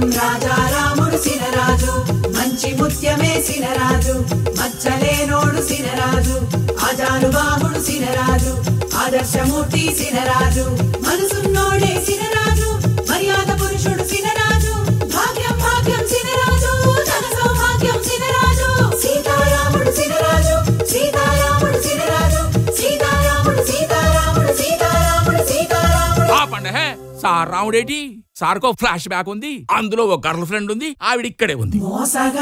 రాజా రాముడు సినరాజు మంచి ముత్యమే సినరాజు మచ్చలేనోడు సినరాజు ఆజానుబాహుడు సినరాజు ఆదర్శమూర్తి సినరాజు మనసున్నోడే సినరాజు మర్యాద పురుషుడు సినరాజు భాగ్యం భాగ్యం సినరాజు ధన సౌభాగ్యం సినరాజు సీతారాముడు సినరాజు సీతారాముడు సినరాజు సీతారాముడు సీతారాముడు సీతారాముడు సీతారాముడు ఆ పండహే సార్ రాముడేటి సార్కో ఫ్లాష్ బ్యాక్ ఉంది అందులో ఒక గర్ల్ ఫ్రెండ్ ఉంది ఆవిడ ఇక్కడే ఉంది మోసగా